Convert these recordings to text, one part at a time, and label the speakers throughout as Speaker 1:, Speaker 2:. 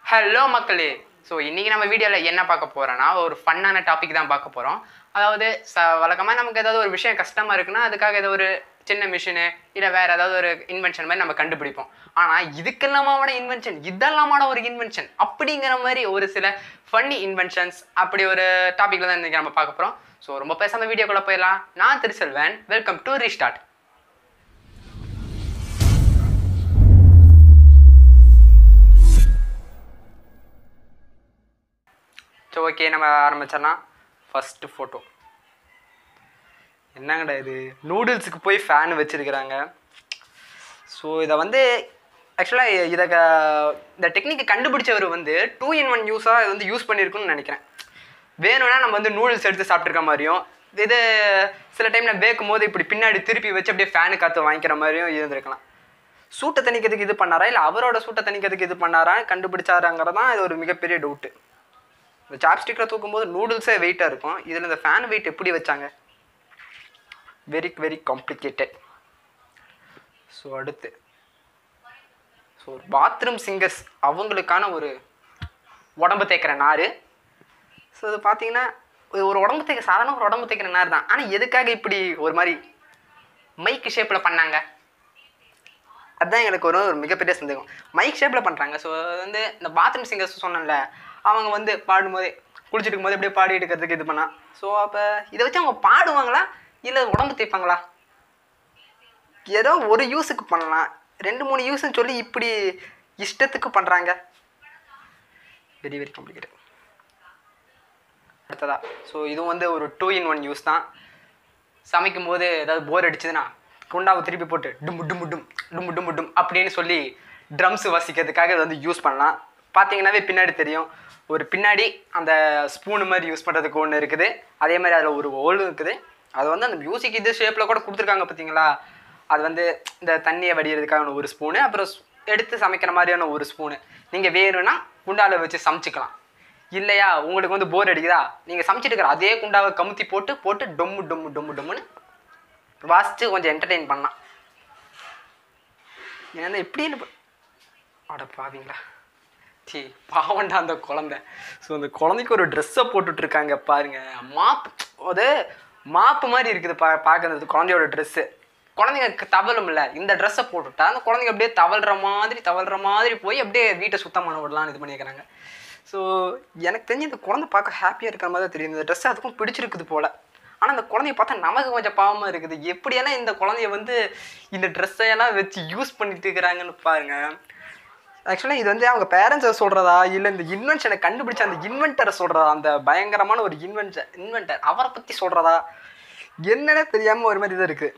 Speaker 1: hello மக்களே so இன்றைக்கி நம்ம வீடியோவில் என்ன பார்க்க போகிறோன்னா ஒரு ஃபன்னான டாபிக் தான் பார்க்க போகிறோம் அதாவது ச வழக்கமாக நமக்கு ஏதாவது ஒரு விஷயம் கஷ்டமாக இருக்குன்னா அதுக்காக ஏதோ ஒரு சின்ன மிஷினு இல்லை வேறு ஏதாவது ஒரு இன்வென்ஷன் மாதிரி நம்ம கண்டுபிடிப்போம் ஆனால் இதுக்கெல்லாமான இன்வென்ஷன் இதெல்லாமான ஒரு இன்வென்ஷன் அப்படிங்கிற மாதிரி ஒரு சில ஃபன்னி இன்வென்ஷன்ஸ் அப்படி ஒரு டாப்பிக்கில் தான் இன்றைக்கி நம்ம பார்க்க போகிறோம் ஸோ ரொம்ப பேசாம வீடியோக்குள்ளே போயிடலாம் நான் Thiruselvan welcome to restart so okay நம்ம ஆரம்பிச்சிடலாம் ஃபஸ்ட்டு ஃபோட்டோ என்னங்கடா இது நூடுல்ஸுக்கு போய் ஃபேன் வச்சுருக்கிறாங்க ஸோ இதை வந்து ஆக்சுவலாக இதை க- இந்த டெக்னிக்கை கண்டுபிடிச்சவர் வந்து டூ இன் ஒன் யூஸாக இது வந்து யூஸ் பண்ணியிருக்குன்னு நினைக்கிறேன் வேணும்னா நம்ம வந்து நூடுல்ஸ் எடுத்து சாப்பிட்ருக்க மாதிரியும் இது சில டைமில் வேக்கும் போது இப்படி பின்னாடி திருப்பி வச்சு அப்படியே ஃபேனு காற்று வாங்கிக்கிற மாதிரியும் இருந்திருக்கலாம் சூட்டை தணிக்கிறதுக்கு இது பண்ணாரா இல்லை அவரோட சூட்டை தணிக்கிறதுக்கு இது பண்ணாரா கண்டுபிடிச்சாராங்கிறது தான் இது ஒரு மிகப்பெரிய டவுட்டு இந்த சாப்ஸ்டிக்கில் தூக்கும்போது நூடுல்ஸே வெயிட்டாக இருக்கும் இதில் இந்த ஃபேன் வெயிட் எப்படி வச்சாங்க வெரி வெரி காம்ப்ளிகேட்டட் ஸோ அடுத்து ஸோ பாத்ரூம் சிங்கர்ஸ் அவங்களுக்கான ஒரு உடம்பு தேய்க்கிற நார் ஸோ இது பார்த்தீங்கன்னா ஒரு- ஒரு உடம்பு தேய்க்க சாதாரண ஒரு உடம்பு தேய்க்கிற நார் தான் ஆனால் எதுக்காக இப்படி ஒரு மாதிரி மைக் ஷேப்பில் பண்ணாங்க அதுதான் எனக்கு ஒரு ஒரு மிகப்பெரிய சந்தேகம் மைக் ஷேப்பில் பண்ணுறாங்க ஸோ வந்து இந்த பாத்ரூம் சிங்கர்ஸ் சொன்னேன்ல அவங்க வந்து பாடும்போது குளிச்சுட்டு இருக்கும்போது அப்படியே பாடி எடுக்கிறதுக்கு இது பண்ணா ஸோ அப்போ இதை வச்சு அவங்க பாடுவாங்களா இல்லை உடம்பு தேய்ப்பாங்களா ஏதோ ஒரு யூஸுக்கு பண்ணலாம் ரெண்டு மூணு யூஸ்ன்னு சொல்லி இப்படி இஷ்டத்துக்கு பண்ணுறாங்க வெரி வெரி காம்ப்ளிகேட்டட் அடுத்ததா ஸோ இதுவும் வந்து ஒரு டூ இன் ஒன் யூஸ் தான் சமைக்கும் போது ஏதாவது போர் அடிச்சதுன்னா குண்டாவை திருப்பி போட்டு டும் டும் டும் டும் டும் டும் அப்படின்னு சொல்லி ட்ரம்ஸ் வாசிக்கிறதுக்காக இதை வந்து யூஸ் பண்ணலாம் பார்த்தீங்கன்னாவே பின்னாடி தெரியும் ஒரு பின்னாடி அந்த ஸ்பூனு மாதிரி யூஸ் பண்ணுறதுக்கு ஒன்று இருக்குது அதே மாதிரி அதில் ஒரு ஹோல் இருக்குது அது வந்து அந்த மியூசிக் இது ஷேப்பில் கூட கொடுத்துருக்காங்க பார்த்தீங்களா அது வந்து இந்த தண்ணியை வடிகிறதுக்கான ஒரு ஸ்பூனு அப்புறம் ஸ்- எடுத்து சமைக்கிற மாதிரியான ஒரு ஸ்பூனு நீங்கள் வேணும்னா குண்டாவில் வச்சு சமைச்சிக்கலாம் இல்லையா உங்களுக்கு வந்து போர் அடிக்குதா நீங்கள் சமைச்சிட்டு இருக்கிற அதே குண்டாவை கமுத்தி போட்டு போட்டு டொம்மு டொம்மு டொம்மு டொம்முன்னு வாசித்து கொஞ்சம் என்டர்டெயின் பண்ணலாம் ஏன்னா எப்படின்னு ப- அட பாவீங்களா சி பாவண்டா அந்த குழந்தை ஸோ அந்த குழந்தைக்கு ஒரு ட்ரெஸ்ஸை போட்டுட்ருக்காங்க பாருங்க மாப்பு அது மாப்பு மாதிரி இருக்குது பா பார்க்கறது குழந்தையோட ட்ரெஸ்ஸு குழந்தைங்க தவழும்ல இந்த ட்ரெஸ்ஸை போட்டுட்டா அந்த குழந்தைங்க அப்படியே தவழ்கிற மாதிரி தவழ்கிற மாதிரி போய் அப்படியே வீட்டை சுத்தம் பண்ண விடலாம்னு இது பண்ணியிருக்கிறாங்க ஸோ எனக்கு தெரிஞ்சு இந்த குழந்தை பார்க்க ஹாப்பியாக இருக்கிற மாதிரி தான் தெரியும் இந்த ட்ரெஸ் அதுக்கும் பிடிச்சிருக்குது போல் ஆனால் அந்த குழந்தைய பார்த்தா நமக்கு கொஞ்சம் பாவமாக இருக்குது எப்படியெல்லாம் இந்த குழந்தைய வந்து இந்த ட்ரெஸ்ஸையெல்லாம் வச்சு யூஸ் பண்ணிட்டு இருக்கிறாங்கன்னு பாருங்க ஆக்சுவலாக இது வந்து அவங்க பேரண்ட்ஸை சொல்கிறதா இல்லை இந்த இன்வென்ஷனை கண்டுபிடிச்ச அந்த இன்வென்டரை சொல்கிறதா அந்த பயங்கரமான ஒரு இன்வென்ஷன் இன்வென்டர் அவரை பற்றி சொல்கிறதா என்னன்னே தெரியாமல் ஒரு மாதிரி தான் இருக்குது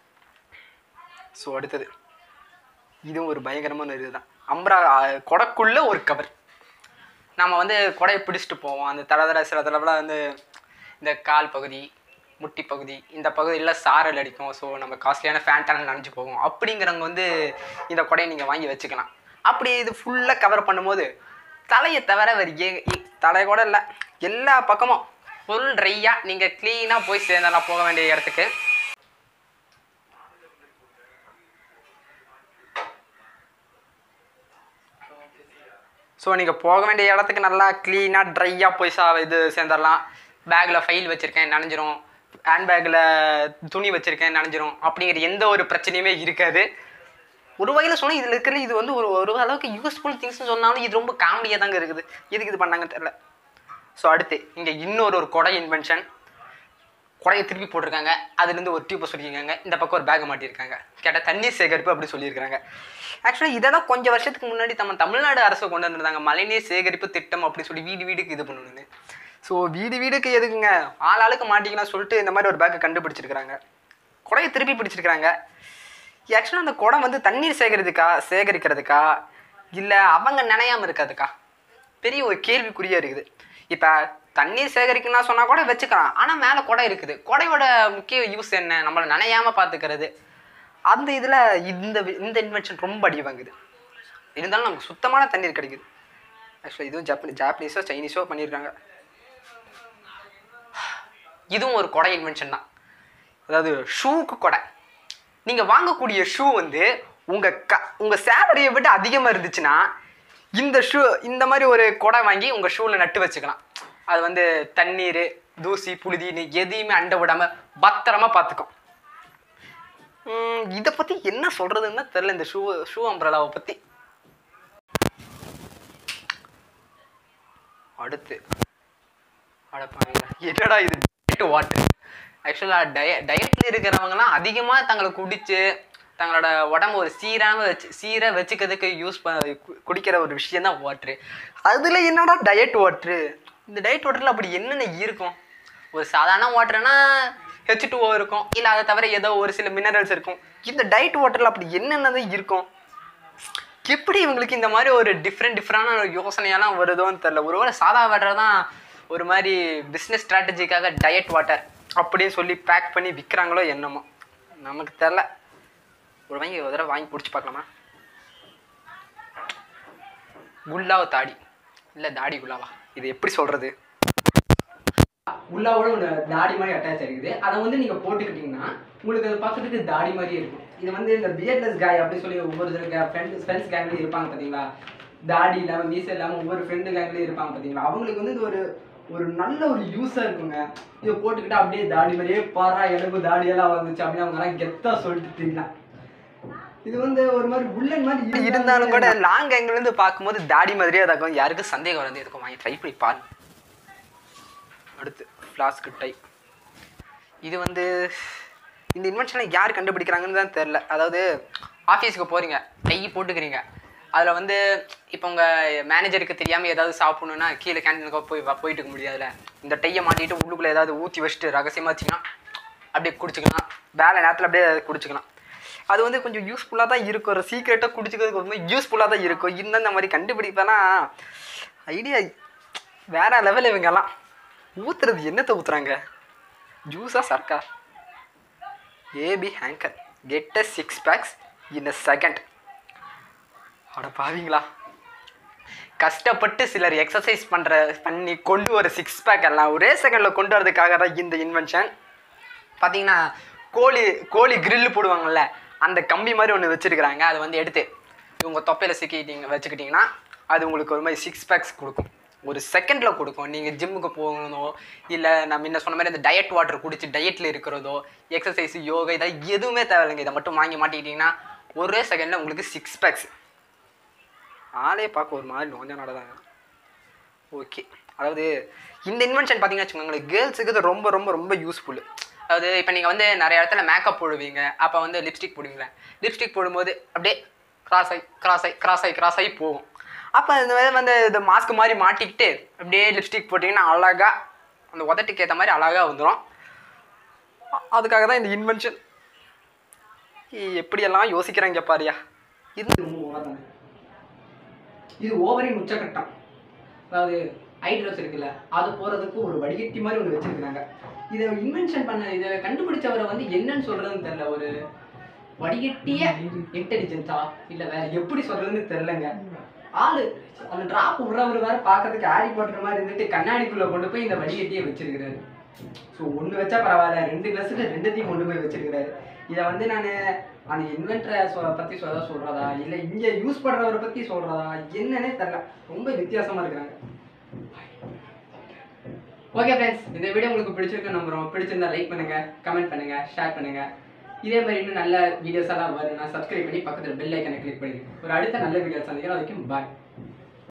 Speaker 1: ஸோ அடுத்தது இதுவும் ஒரு பயங்கரமான ஒரு இதுதான் அம்ரா கொடைக்குள்ள ஒரு கவர் நம்ம வந்து கொடையை பிடிச்சிட்டு போவோம் அந்த தடவை சில தடவைலாம் வந்து இந்த கால் பகுதி முட்டி பகுதி இந்த பகுதியில் சாரல் அடிக்கும் ஸோ நம்ம காஸ்ட்லியான ஃபேண்டான நனைஞ்சு போகும் அப்படிங்கிறவங்க வந்து இந்த கொடையை நீங்கள் வாங்கி வச்சுக்கலாம் அப்படி இது ஃபுல்லாக கவர் பண்ணும்போது தலையை தவிர வேறு ஏ இ- தலை கூட இல்லை எல்லா பக்கமும் ஃபுல் ட்ரையாக நீங்கள் க்ளீனாக போய் சேர்ந்தலாம் போக வேண்டிய இடத்துக்கு ஸோ நீங்கள் போக வேண்டிய இடத்துக்கு நல்லா க்ளீனாக ட்ரையாக போய் சா இது சேர்ந்துடலாம் பேக்கில் ஃபைல் வச்சுருக்கேன் நனைஞ்சிரும் ஹேண்ட் பேக்கில் துணி வச்சுருக்கேன் நனைஞ்சிரும் அப்படிங்கிற எந்த ஒரு பிரச்சனையுமே இருக்காது ஒரு வகையில் சொன்னால் இதில் இருக்கிற இது வந்து ஒரு ஒரு அளவுக்கு யூஸ்ஃபுல் திங்ஸ்னு சொன்னாலும் இது ரொம்ப காமெடியாக தாங்க இருக்குது எதுக்கு இது பண்ணாங்கன்னு தெரில ஸோ அடுத்து இங்கே இன்னொரு ஒரு கொடை இன்வென்ஷன் குடையை திருப்பி போட்டிருக்காங்க அதுலேருந்து ஒரு டியூப்பை சொல்லியிருக்காங்க இந்த பக்கம் ஒரு பேக்கை மாட்டியிருக்காங்க கேட்டால் தண்ணீர் சேகரிப்பு அப்படி சொல்லியிருக்காங்க ஆக்சுவலாக இதெல்லாம் கொஞ்சம் வருஷத்துக்கு முன்னாடி நம்ம தமிழ்நாடு அரசு கொண்டு வந்திருந்தாங்க மழைநீர் சேகரிப்பு திட்டம் அப்படி சொல்லி வீடு வீடுக்கு இது பண்ணணுன்னு ஸோ வீடு வீடுக்கு எதுக்குங்க ஆள் ஆளுக்கு மாட்டிக்கலாம் சொல்லிட்டு இந்த மாதிரி ஒரு பேக்கை கண்டுபிடிச்சிருக்கிறாங்க குடையை திருப்பி பிடிச்சிருக்கிறாங்க ஆக்சுவலாக அந்த குடம் வந்து தண்ணீர் சேகரிக்கிறதுக்கா சேகரிக்கிறதுக்கா இல்லை அவங்க நினையாம இருக்கிறதுக்கா பெரிய ஒரு கேள்விக்குறியாக இருக்குது இப்போ தண்ணீர் சேகரிக்கணும்னா சொன்னால் கூட வச்சுக்கலாம் ஆனால் மேலே குடம் இருக்குது குடையோட முக்கிய யூஸ் என்ன நம்மளை நனையாமல் பார்த்துக்கிறது அந்த இதில் இந்த வி- இந்த இன்வென்ஷன் ரொம்ப அடி வாங்குது இருந்தாலும் நமக்கு சுத்தமான தண்ணீர் கிடைக்குது ஆக்சுவலாக இதுவும் ஜப்பனி ஜாப்பனீஸோ சைனீஸோ பண்ணியிருக்காங்க இதுவும் ஒரு கொடை இன்வென்ஷன் தான் அதாவது ஷூக்கு கொடை நீங்கள் வாங்கக்கூடிய ஷூ வந்து உங்கள் க உங்கள் சேலரியை விட அதிகமாக இருந்துச்சுன்னா இந்த ஷூ இந்த மாதிரி ஒரு குடம் வாங்கி உங்கள் ஷூவில் நட்டு வச்சுக்கலாம் அது வந்து தண்ணீர் தூசி புழுதின்னு எதையுமே அண்டை விடாமல் பத்திரமா பார்த்துக்கும் இதை பற்றி என்ன சொல்கிறதுன்னு தெரில இந்த ஷூ ஷூ அம்ப்ரலாவை பற்றி அடுத்து அடப்பாங்க என்னடா இது டயட் வாட்டர் ஆக்சுவலாக டய டயட்டில் இருக்கிறவங்கலாம் அதிகமாக தங்களை குடிச்சு தங்களோட உடம்பு ஒரு சீராக வச்சு சீராக வச்சுக்கிறதுக்கு யூஸ் ப கு- குடிக்கிற ஒரு விஷயம் தான் வாட்ரு அதில் என்னடா டயட் வாட்ரு இந்த டயட் வாட்டரில் அப்படி என்னென்ன இருக்கும் ஒரு சாதாரண வாட்டர்னா ஹெச் டூஓ இருக்கும் இல்லை அதை தவிர ஏதோ ஒரு சில மினரல்ஸ் இருக்கும் இந்த டயட் வாட்டரில் அப்படி என்னென்னது இருக்கும் எப்படி இவங்களுக்கு இந்த மாதிரி ஒரு டிஃப்ரெண்ட் டிஃப்ரெண்டான ஒரு யோசனையெல்லாம் வருதோன்னு தெரில ஒருவேளை சாதா வாட்டர் தான் ஒரு மாதிரி பிஸ்னஸ் ஸ்ட்ராட்டஜிக்காக டயட் வாட்டர் அப்படியே சொல்லி பேக் பண்ணி விற்கிறாங்களோ என்னமோ நமக்கு தெரில ஒரு வாங்கி ஒரு தடவை வாங்கி பிடிச்சி பார்க்கலாமா குல்லாவ தாடி இல்லை தாடி குல்லாவா இது எப்படி சொல்கிறது உள்ளாவோட ஒரு தாடி மாதிரி அட்டாச் ஆகிருக்குது அதை வந்து நீங்கள் போட்டுக்கிட்டிங்கன்னா உங்களுக்கு அது பார்க்கறதுக்கு தாடி மாதிரியே இருக்கும் இது வந்து இந்த பியர்லெஸ் காய் அப்படின்னு சொல்லி ஒவ்வொரு ஃப்ரெண்ட் ஃப்ரெண்ட்ஸ் கேங்லேயும் இருப்பாங்க பார்த்தீங்களா தாடி இல்லாமல் மீசை இல்லாமல் ஒவ்வொரு ஃப்ரெண்டு கேங்லேயும் இருப்பாங்க பார்த்தீங்களா அவங்களுக்கு வந்து இது ஒரு ஒரு நல்ல ஒரு யூஸாக இருக்குங்க இதை போட்டுக்கிட்டு அப்படியே தாடி மாதிரியே பாரா எனக்கு தாடியெல்லாம் வந்துச்சு அப்படின்னு அவங்கலாம் கெத்தாக சொல்லிட்டு தெரியலாம் இது வந்து ஒரு மாதிரி புல்லன் மாதிரி இருந்தாலும் கூட லாங் இருந்து பார்க்கும்போது தாடி மாதிரியே இருக்கும் யாருக்கும் சந்தேகம் வந்து எதுக்கும் வாங்கி ட்ரை பண்ணி பாருங்க அடுத்து ஃப்ளாஸ்க் டை இது வந்து இந்த இன்வென்ஷனை யார் கண்டுபிடிக்கிறாங்கன்னு தான் தெரில அதாவது ஆஃபீஸுக்கு போகிறீங்க டை போட்டுக்கிறீங்க அதில் வந்து இப்போ உங்கள் மேனேஜருக்கு தெரியாமல் ஏதாவது சாப்பிடணுன்னா கீழே கேன்டீனுக்கு போய் வ- போயிட்டு இருக்க முடியாதுல்ல இந்த டையை மாட்டிட்டு உள்ளுக்குள்ளே ஏதாவது ஊற்றி வச்சுட்டு ரகசியமாக வச்சிங்கன்னா அப்படியே குடிச்சுக்கலாம் வேலை நேரத்தில் அப்படியே குடிச்சுக்கலாம் அது வந்து கொஞ்சம் யூஸ்ஃபுல்லாக தான் இருக்கும் ஒரு சீக்கிரட்டாக குடிச்சிக்கிறதுக்கு ரொம்ப யூஸ்ஃபுல்லாக தான் இருக்கும் இந்த மாதிரி கண்டுபிடிப்பெல்லாம் ஐடியா வேற லெவல் இவங்கெல்லாம் ஊத்துறது என்னத்தை ஊத்துறாங்க ஜூஸா சர்க்கா ab hanger get a six packs in a second அட பாவீங்களா கஷ்டப்பட்டு சிலர் எக்ஸசைஸ் பண்ணுற பண்ணி கொண்டு வர சிக்ஸ் பேக் எல்லாம் ஒரே செகண்டில் கொண்டு வரதுக்காக தான் இந்த இன்வென்ஷன் பார்த்தீங்கன்னா கோழி கோழி grill போடுவாங்கல்ல அந்த கம்பி மாதிரி ஒன்று வச்சுருக்குறாங்க அதை வந்து எடுத்து இவங்க தொப்பையில் சிக்கிட்டீங்க வச்சுக்கிட்டிங்கன்னா அது உங்களுக்கு ஒரு மாதிரி சிக்ஸ் பேக்ஸ் கொடுக்கும் ஒரு செகண்டில் கொடுக்கும் நீங்கள் ஜிம்முக்கு போகணுதோ இல்லை நான் முன்ன சொன்ன மாதிரி இந்த டயட் வாட்டர் குடிச்சு டயட்டில் இருக்கிறதோ எக்ஸசைஸ் யோகா இதை எதுவுமே தேவையில்லைங்க இதை மட்டும் வாங்கி மாட்டிக்கிட்டிங்கன்னா ஒரே செகண்டில் உங்களுக்கு சிக்ஸ் பேக்ஸ் ஆளே பார்க்க ஒரு மாதிரி நோஞ்ச நடதாங்க ஓகே அதாவது இந்த இன்வென்ஷன் பார்த்தீங்கன்னா வச்சுக்கோங்களேன் கேர்ள்ஸுக்கு இது ரொம்ப ரொம்ப ரொம்ப யூஸ்ஃபுல் அதாவது இப்போ நீங்கள் வந்து நிறைய இடத்துல மேக்கப் போடுவீங்க அப்போ வந்து லிப்ஸ்டிக் போடுவீங்களே லிப்ஸ்டிக் போடும்போது அப்படியே கிராஸ் ஆகி கிராஸ் ஆகி கிராஸ் ஆகி கிராஸ் ஆகி போகும் அப்போ இந்த மாதிரி வந்து இந்த மாஸ்க் மாதிரி மாட்டிக்கிட்டு அப்படியே லிப்ஸ்டிக் போட்டிங்கன்னா அழகாக அந்த உதட்டுக்கு ஏற்ற மாதிரி அழகாக வந்துடும் அதுக்காக தான் இந்த இன்வென்ஷன் எப்படியெல்லாம் யோசிக்கிறாங்க பாரியா இது ரொம்ப ஓவர்தாங்க இது ஓவரின் உச்சக்கட்டம் அதாவது ஹைட்ரஸ் இருக்குல்ல அது போகிறதுக்கு ஒரு வடிகட்டி மாதிரி ஒன்று வச்சிருக்கிறாங்க இதை இன்வென்ஷன் பண்ண இதை கண்டுபிடிச்சவரை வந்து என்னன்னு சொல்றதுன்னு தெரியல ஒரு வடிகட்டிய இன்டெலிஜென்ஸா இல்லை வேற எப்படி சொல்றதுன்னு தெரிலங்க ஆளு அந்த டிராப் விடுறவர் வேற பார்க்கறதுக்கு ஹாரி பாட்டர் மாதிரி இருந்துட்டு கண்ணாடிக்குள்ள கொண்டு போய் இந்த வடிகட்டியை வச்சிருக்கிறாரு ஸோ ஒன்று வச்சா பரவாயில்ல ரெண்டு கிளாஸுக்கு ரெண்டுத்தையும் கொண்டு போய் வச்சிருக்கிறாரு இதை வந்து நான் அந்த இன்வென்டரை சொ பற்றி சொல்ல சொல்கிறதா இல்லை இங்கே யூஸ் பண்ணுறவரை பற்றி சொல்கிறதா என்னன்னே தெரில ரொம்ப வித்தியாசமாக இருக்கிறாங்க ஓகே ஃப்ரெண்ட்ஸ் இந்த வீடியோ உங்களுக்கு பிடிச்சிருக்கு நம்புறோம் பிடிச்சிருந்தா லைக் பண்ணுங்க கமெண்ட் பண்ணுங்க ஷேர் பண்ணுங்க இதே மாதிரி இன்னும் நல்ல வீடியோஸ் எல்லாம் வரும்னா சப்ஸ்கிரைப் பண்ணி பக்கத்தில் பெல் ஐக்கனை கிளிக் பண்ணிடுங்க ஒரு அடுத்த நல்ல வீடியோ சந்திக்கிறோம் அதுக்கும் பாய்